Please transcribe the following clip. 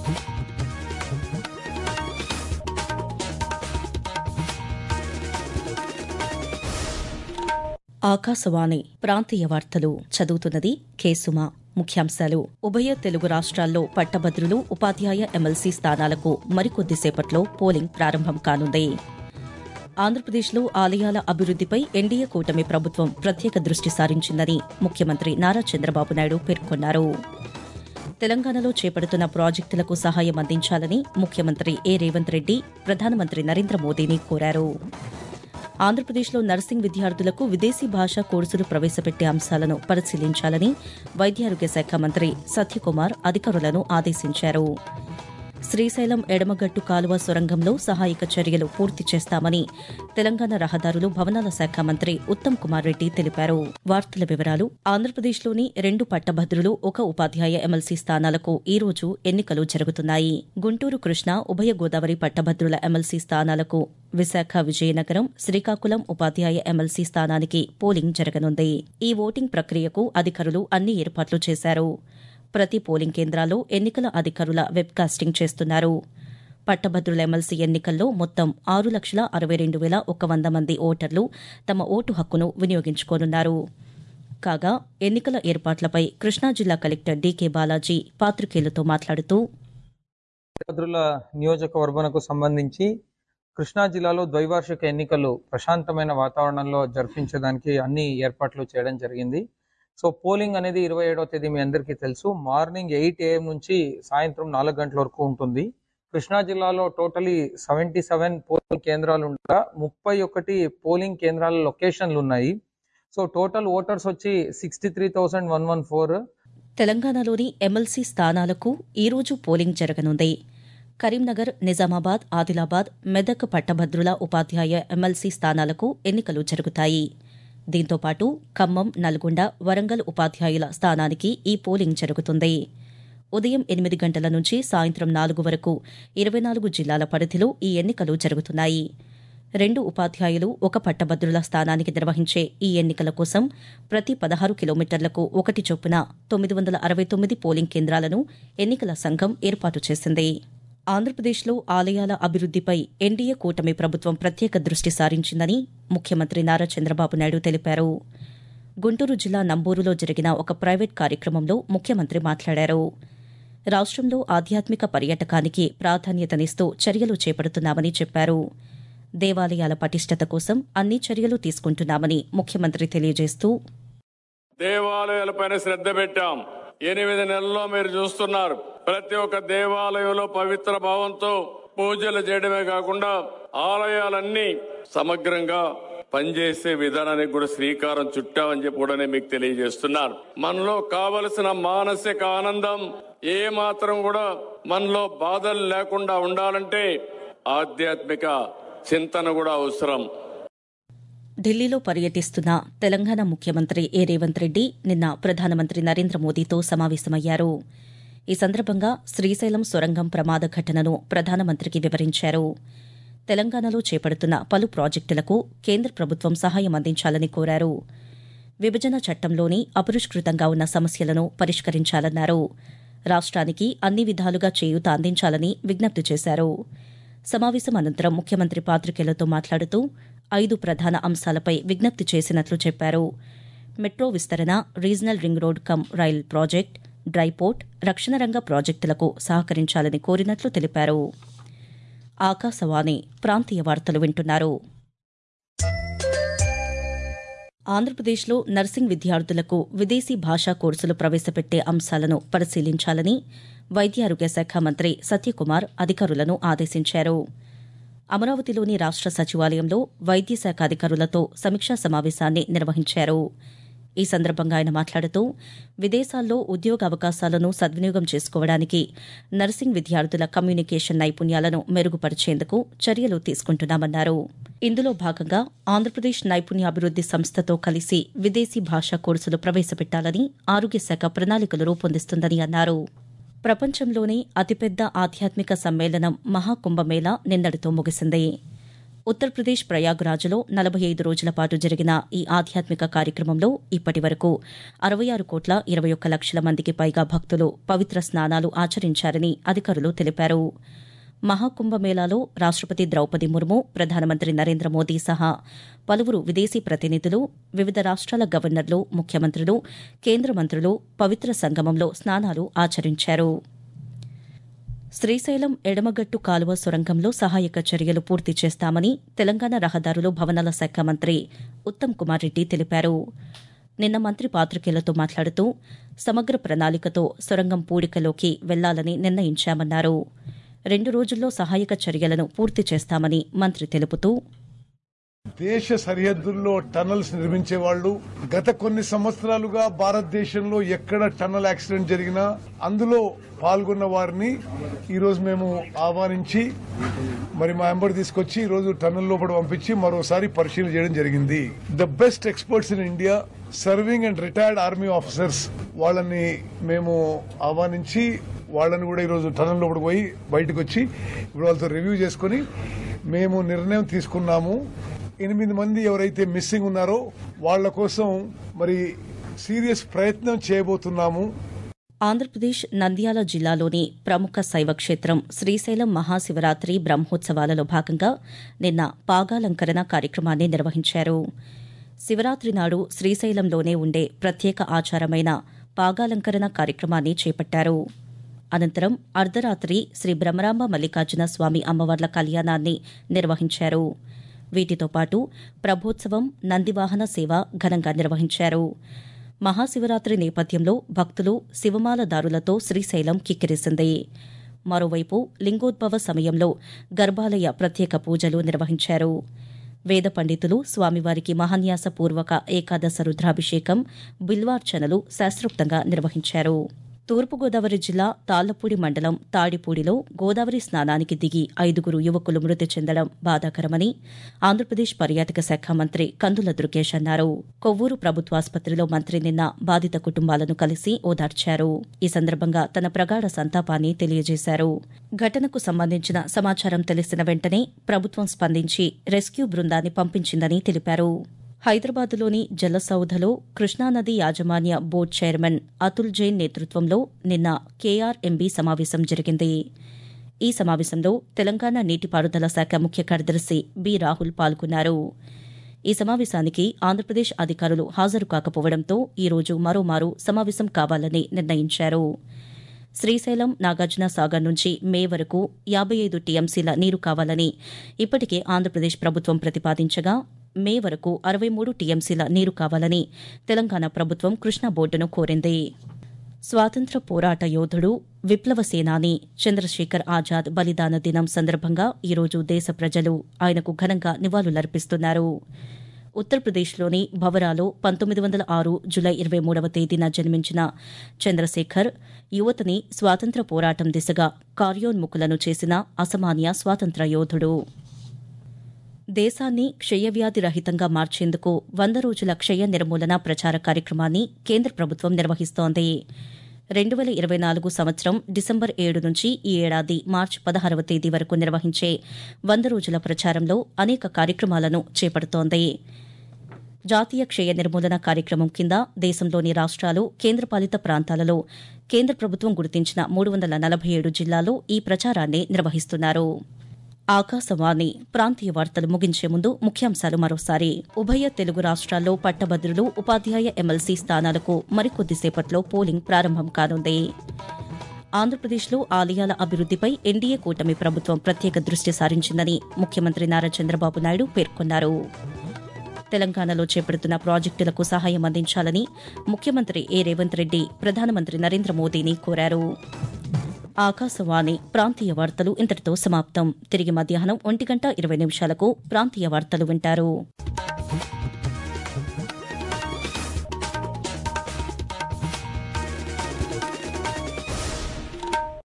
ఆకాశవాణి ప్రాంతీయ వార్తలు చదువుతున్నది కేసుమ ముఖ్యాంశాలు ఉభయ తెలుగు రాష్ట్రాల్లో పట్టభద్రులు ఉపాధ్యాయ ఎమ్మెల్సీ స్థానాలకు మరికొద్దిసేపట్లో పోలింగ్ ప్రారంభం కానుంది ఆంధ్రప్రదేశ్లో ఆలయాల అభివృద్దిపై ఎన్డీఏ కూటమి ప్రభుత్వం ప్రత్యేక దృష్టి సారించిందని ముఖ్యమంత్రి నారా చంద్రబాబు నాయుడు పేర్కొన్నారు తెలంగాణలో చేపడుతున్న ప్రాజెక్టులకు సహాయం అందించాలని ముఖ్యమంత్రి ఏ రేవంత్ రెడ్డి ప్రధానమంత్రి నరేంద్ర మోదీని కోరారు ఆంధ్రప్రదేశ్లో నర్సింగ్ విద్యార్థులకు విదేశీ భాషా కోర్సులు ప్రవేశపెట్టే అంశాలను పరిశీలించాలని వైద్యారోగ్య శాఖ మంత్రి సత్యకుమార్ అధికారులను ఆదేశించారు శ్రీశైలం ఎడమగట్టు కాలువ సొరంగంలో సహాయక చర్యలు పూర్తి చేస్తామని తెలంగాణ రహదారులు భవనాల శాఖ మంత్రి ఉత్తమ్ కుమార్ రెడ్డి తెలిపారు వార్తల వివరాలు ఆంధ్రప్రదేశ్లోని రెండు పట్టభద్రులు ఒక ఉపాధ్యాయ ఎమ్మెల్సీ స్థానాలకు ఈ రోజు ఎన్నికలు జరుగుతున్నాయి గుంటూరు కృష్ణ ఉభయ గోదావరి పట్టభద్రుల ఎమ్మెల్సీ స్థానాలకు విశాఖ విజయనగరం శ్రీకాకుళం ఉపాధ్యాయ ఎమ్మెల్సీ స్థానానికి పోలింగ్ జరగనుంది ఈ ఓటింగ్ ప్రక్రియకు అధికారులు అన్ని ఏర్పాట్లు చేశారు ప్రతి పోలింగ్ కేంద్రాల్లో ఎన్నికల అధికారుల వెబ్కాస్టింగ్ చేస్తున్నారు పట్టభద్రుల ఎమ్మెల్సీ ఎన్నికల్లో మొత్తం ఆరు లక్షల అరవై రెండు వేల ఒక వంద మంది ఓటర్లు తమ ఓటు హక్కును వినియోగించుకోనున్నారు కాగా ఎన్నికల ఏర్పాట్లపై కృష్ణా జిల్లా కలెక్టర్ డీకే బాలాజీ పాత్రికేయులతో మాట్లాడుతూ భద్రుల నియోజకవర్గంకు సంబంధించి కృష్ణా జిల్లాలో ద్వైవార్షిక ఎన్నికలు ప్రశాంతమైన వాతావరణంలో జరిపించడానికి అన్ని ఏర్పాట్లు చేయడం జరిగింది సో పోలింగ్ అనేది ఇరవై ఏడవ తేదీ మీ అందరికీ తెలుసు మార్నింగ్ ఎయిట్ ఏఎం నుంచి సాయంత్రం నాలుగు గంటల వరకు ఉంటుంది కృష్ణా జిల్లాలో టోటలీ సెవెంటీ సెవెన్ పోలింగ్ కేంద్రాలు ఉండగా ముప్పై ఒకటి పోలింగ్ కేంద్రాల లొకేషన్లు ఉన్నాయి సో టోటల్ ఓటర్స్ వచ్చి sixty three thousand one one four తెలంగాణలోని ఎమ్మెల్సీ స్థానాలకు ఈరోజు పోలింగ్ జరగనుంది కరీంనగర్ నిజామాబాద్ ఆదిలాబాద్ మెదక్ పట్టభద్రుల ఉపాధ్యాయ ఎమ్మెల్సీ స్థానాలకు ఎన్నికలు జరుగుతాయి దీంతో పాటు ఖమ్మం నల్గొండ వరంగల్ ఉపాధ్యాయుల స్థానానికి ఈ పోలింగ్ జరుగుతుంది ఉదయం ఎనిమిది గంటల నుంచి సాయంత్రం నాలుగు వరకు ఇరవై నాలుగు జిల్లాల పరిధిలో ఈ ఎన్నికలు జరుగుతున్నాయి రెండు ఉపాధ్యాయులు ఒక పట్టభద్రుల స్థానానికి నిర్వహించే ఈ ఎన్నికల కోసం ప్రతి పదహారు కిలోమీటర్లకు ఒకటి చొప్పున తొమ్మిది వందల అరవై తొమ్మిది పోలింగ్ కేంద్రాలను ఎన్నికల సంఘం ఏర్పాటు చేసింది ఆంధ్రప్రదేశ్లో ఆలయాల అభివృద్దిపై ఎన్డీఏ కూటమి ప్రభుత్వం ప్రత్యేక దృష్టి సారించిందని ముఖ్యమంత్రి నారా చంద్రబాబు నాయుడు తెలిపారు గుంటూరు జిల్లా నంబూరులో జరిగిన ఒక ప్రైవేట్ కార్యక్రమంలో ముఖ్యమంత్రి మాట్లాడారు రాష్ట్రంలో ఆధ్యాత్మిక పర్యాటకానికి ప్రాధాన్యతనిస్తూ చర్యలు చేపడుతున్నామని చెప్పారు దేవాలయాల పటిష్టత కోసం అన్ని చర్యలు తీసుకుంటున్నామని ముఖ్యమంత్రి తెలియజేస్తూ దేవాలయాలపైన శ్రద్ధ పెట్టాం ఎనిమిది నెలల్లో మీరు చూస్తున్నారు ప్రతి ఒక్క దేవాలయంలో పవిత్ర భావంతో పూజలు చేయడమే కాకుండా ఆలయాలన్నీ సమగ్రంగా పనిచేసే విధానానికి కూడా శ్రీకారం చుట్టామని చెప్పి కూడా నేను మీకు తెలియజేస్తున్నాను మనలో కావలసిన మానసిక ఆనందం ఏ మాత్రం కూడా మనలో బాధలు లేకుండా ఉండాలంటే ఆధ్యాత్మిక చింతన కూడా అవసరం ఢిల్లీలో పర్యటిస్తున్న తెలంగాణ ముఖ్యమంత్రి ఏ రేవంత్ రెడ్డి నిన్న ప్రధానమంత్రి నరేంద్ర మోదీతో సమావేశమయ్యారు ఈ సందర్భంగా శ్రీశైలం సొరంగం ప్రమాద ఘటనను ప్రధానమంత్రికి వివరించారు తెలంగాణలో చేపడుతున్న పలు ప్రాజెక్టులకు కేంద్ర ప్రభుత్వం సహాయం అందించాలని కోరారు విభజన చట్టంలోని అపరిష్కృతంగా ఉన్న సమస్యలను పరిష్కరించాలన్నారు రాష్ట్రానికి అన్ని విధాలుగా చేయూత అందించాలని విజ్ఞప్తి చేశారు సమావేశం అనంతరం ముఖ్యమంత్రి పాత్రికేయులతో మాట్లాడుతూ ఐదు ప్రధాన అంశాలపై విజ్ఞప్తి చేసినట్లు చెప్పారు మెట్రో విస్తరణ regional ring road cum rail project dry port రక్షణ రంగ ప్రాజెక్టులకు సహకరించాలని కోరినట్లు తెలిపారు ఆకాశవాణి ప్రాంతీయ వార్తలు వింటున్నారు ఆంధ్రప్రదేశ్లో నర్సింగ్ విద్యార్థులకు విదేశీ భాషా కోర్సులు ప్రవేశపెట్టే అంశాలను పరిశీలించాలని వైద్యారోగ్య శాఖ మంత్రి సత్యకుమార్ అధికారులను ఆదేశించారు అమరావతిలోని రాష్ట సచివాలయంలో వైద్య శాఖ అధికారులతో సమీక్షా సమావేశాన్ని నిర్వహించారు ఈ సందర్భంగా ఆయన మాట్లాడుతూ విదేశాల్లో ఉద్యోగ అవకాశాలను సద్వినియోగం చేసుకోవడానికి నర్సింగ్ విద్యార్థుల కమ్యూనికేషన్ నైపుణ్యాలను మెరుగుపరిచేందుకు చర్యలు తీసుకుంటున్నామన్నారు ఇందులో భాగంగా ఆంధ్రప్రదేశ్ నైపుణ్యాభివృద్ది సంస్థతో కలిసి విదేశీ భాషా కోర్సులు ప్రవేశపెట్టాలని ఆరోగ్య శాఖ ప్రణాళికలు రూపొందిస్తుందని అన్నారు ప్రపంచంలోనే అతిపెద్ద ఆధ్యాత్మిక సమ్మేళనం మహాకుంభమేళా నిన్నటితో ముగిసింది ఉత్తరప్రదేశ్ ప్రయాగ్రాజ్లో నలభై ఐదు రోజుల పాటు జరిగిన ఈ ఆధ్యాత్మిక కార్యక్రమంలో ఇప్పటి వరకు అరవై ఆరు కోట్ల ఇరవై ఒక్క లక్షల మందికి పైగా భక్తులు పవిత్ర స్నానాలు ఆచరించారని అధికారులు తెలిపారు మహాకుంభమేళాలో రాష్టపతి ద్రౌపది ముర్ము ప్రధానమంత్రి నరేంద్ర మోదీ సహా పలువురు విదేశీ ప్రతినిధులు వివిధ రాష్ట్రాల గవర్నర్లు ముఖ్యమంత్రులు కేంద్ర మంత్రులు పవిత్ర సంగమంలో స్నానాలు ఆచరించారు శ్రీశైలం ఎడమగట్టు కాలువ సొరంగంలో సహాయక చర్యలు పూర్తి చేస్తామని తెలంగాణ రహదారులు భవనాల శాఖ మంత్రి ఉత్తమ్ కుమార్ రెడ్డి తెలిపారు నిన్న మంత్రి పాత్రికేయులతో మాట్లాడుతూ సమగ్ర ప్రణాళికతో సొరంగం పూడికలోకి వెళ్లాలని నిర్ణయించామన్నారు రెండు రోజుల్లో సహాయక చర్యలను పూర్తి చేస్తామని మంత్రి తెలుపుతూ దేశ సరిహద్దుల్లో టనల్స్ నిర్మించే వాళ్ళు గత కొన్ని సంవత్సరాలుగా భారతదేశంలో ఎక్కడ టన్నల్ యాక్సిడెంట్ జరిగినా అందులో పాల్గొన్న వారిని ఈరోజు మేము ఆహ్వానించి మరి మా ఎంబడి తీసుకొచ్చి ఈరోజు టన్నల్ లోపల పంపించి మరోసారి పరిశీలన చేయడం జరిగింది the best experts in India serving and retired army officers వాళ్ళని మేము ఆహ్వానించి వాళ్ళని కూడా ఈరోజు టనల్ లోపలికి పోయి బయటకు వచ్చి ఇప్పుడు వాళ్ళతో రివ్యూ చేసుకుని మేము నిర్ణయం తీసుకున్నాము ఎనిమిది మంది ఎవరైతే మిస్సింగ్ ఉన్నారో వాళ్ళ కోసం మరి సీరియస్ ప్రయత్నం చేయబోతున్నాము ఆంధ్రప్రదేశ్ నంద్యాల జిల్లాలోని ప్రముఖ శైవ క్షేత్రం శ్రీశైలం మహాశివరాత్రి బ్రహ్మోత్సవాలలో భాగంగా నిన్న పాగాలంకరణ కార్యక్రమాన్ని నిర్వహించారు శివరాత్రి నాడు శ్రీశైలంలోనే ఉండే ప్రత్యేక ఆచారమైన పాగాలంకరణ కార్యక్రమాన్ని చేపట్టారు అనంతరం అర్ధరాత్రి శ్రీ బ్రహ్మరాంబ మల్లికార్జున స్వామి అమ్మవార్ల కళ్యాణాన్ని నిర్వహించారు వీటితో పాటు ప్రభోత్సవం నందివాహన సేవ ఘనంగా నిర్వహించారు మహాశివరాత్రి నేపథ్యంలో భక్తులు శివమాలదారులతో శ్రీశైలం కిక్కిరిసింది మరోవైపు లింగోద్భవ సమయంలో గర్భాలయ ప్రత్యేక పూజలు నిర్వహించారు వేద పండితులు స్వామివారికి మహాన్యాసపూర్వక ఏకాదశ రుద్రాభిషేకం బిల్వార్చనలు శాస్త్రోక్తంగా నిర్వహించారు తూర్పుగోదావరి జిల్లా తాళ్లపూడి మండలం తాడిపూడిలో గోదావరి స్నానానికి దిగి ఐదుగురు యువకులు మృతి చెందడం బాధాకరమని ఆంధ్రప్రదేశ్ పర్యాటక శాఖ మంత్రి కందుల దుర్గేష్ అన్నారు కొవ్వూరు ప్రభుత్వాసుపత్రిలో మంత్రి నిన్న బాధిత కుటుంబాలను కలిసి ఓదార్చారు ఈ సందర్భంగా తన ప్రగాఢ సంతాపాన్ని తెలియజేశారు ఘటనకు సంబంధించిన సమాచారం తెలిసిన వెంటనే ప్రభుత్వం స్పందించి రెస్క్యూ బృందాన్ని పంపించిందని తెలిపారు హైదరాబాద్లోని జలసౌధలో కృష్ణానది యాజమాన్య బోర్డు చైర్మన్ అతుల్ జైన్ నేతృత్వంలో నిన్న కేఆర్ఎంబీ సమావేశం జరిగింది ఈ సమావేశంలో తెలంగాణ నీటిపారుదల శాఖ ముఖ్య కార్యదర్శి బి రాహుల్ పాల్గొన్నారు ఈ సమావేశానికి ఆంధ్రప్రదేశ్ అధికారులు హాజరు కాకపోవడంతో ఈరోజు మరోమారు సమావేశం కావాలని నిర్ణయించారు శ్రీశైలం నాగార్జున సాగర్ నుంచి మే వరకు యాబై ఐదు టీఎంసీల నీరు కావాలని ఇప్పటికే ఆంధ్రప్రదేశ్ ప్రభుత్వం ప్రతిపాదించగా మే వరకు అరవై మూడు టీఎంసీల నీరు కావాలని తెలంగాణ ప్రభుత్వం కృష్ణా బోర్డును కోరింది స్వాతంత్ర పోరాట యోధుడు విప్లవ సేనాని చంద్రశేఖర్ ఆజాద్ బలిదాన దినం సందర్భంగా ఈరోజు దేశ ప్రజలు ఆయనకు ఘనంగా నివాళులర్పిస్తున్నారు ఉత్తరప్రదేశ్లోని భవరాలో పంతొమ్మిది వందల ఆరు జులై ఇరవై మూడవ తేదీన జన్మించిన చంద్రశేఖర్ యువతని స్వాతంత్ర పోరాటం దిశగా కార్యోన్ముఖులను చేసిన అసమాన్య స్వాతంత్ర యోధుడు దేశాన్ని క్షయవ్యాధి రహితంగా మార్చేందుకు వంద రోజుల క్షయ నిర్మూలన ప్రచార కార్యక్రమాన్ని కేంద్ర ప్రభుత్వం నిర్వహిస్తోంది రెండు వేల ఇరవై నాలుగు సంవత్సరం డిసెంబర్ ఏడు నుంచి ఈ ఏడాది మార్చి పదహారవ తేదీ వరకు నిర్వహించే వంద రోజుల ప్రచారంలో అనేక కార్యక్రమాలను చేపడుతోంది జాతీయ క్షయ నిర్మూలన కార్యక్రమం కింద దేశంలోని రాష్ట్రాలు కేంద్రపాలిత ప్రాంతాలలో కేంద్ర ప్రభుత్వం గుర్తించిన మూడు వందల నలభై ఏడు జిల్లాల్లో ఈ ప్రచారాన్ని నిర్వహిస్తున్నారు ఆకాశవాణి ప్రాంతీయ వార్తలు ముగించే ముందు ముఖ్యాంశాలు మరోసారి ఉభయ తెలుగు రాష్ట్రాల్లో పట్టభద్రులు ఉపాధ్యాయ ఎమ్మెల్సీ స్థానాలకు మరికొద్దిసేపట్లో పోలింగ్ ప్రారంభం కానుంది ఆంధ్రప్రదేశ్లో ఆలయాల అభివృద్దిపై ఎన్డీఏ కూటమి ప్రభుత్వం ప్రత్యేక దృష్టి సారించిందని ముఖ్యమంత్రి నారా చంద్రబాబు నాయుడు పేర్కొన్నారు తెలంగాణలో చేపడుతున్న ప్రాజెక్టులకు సహాయం అందించాలని ముఖ్యమంత్రి ఏ రేవంత్ రెడ్డి ప్రధానమంత్రి నరేంద్ర మోదీని కోరారు ఆకాశవాణి ప్రాంతీయ వార్తలు ఇంతటితో సమాప్తం తిరిగి మధ్యాహ్నం ఒంటి గంట ఇరవై నిమిషాలకు ప్రాంతీయ వార్తలు వింటారు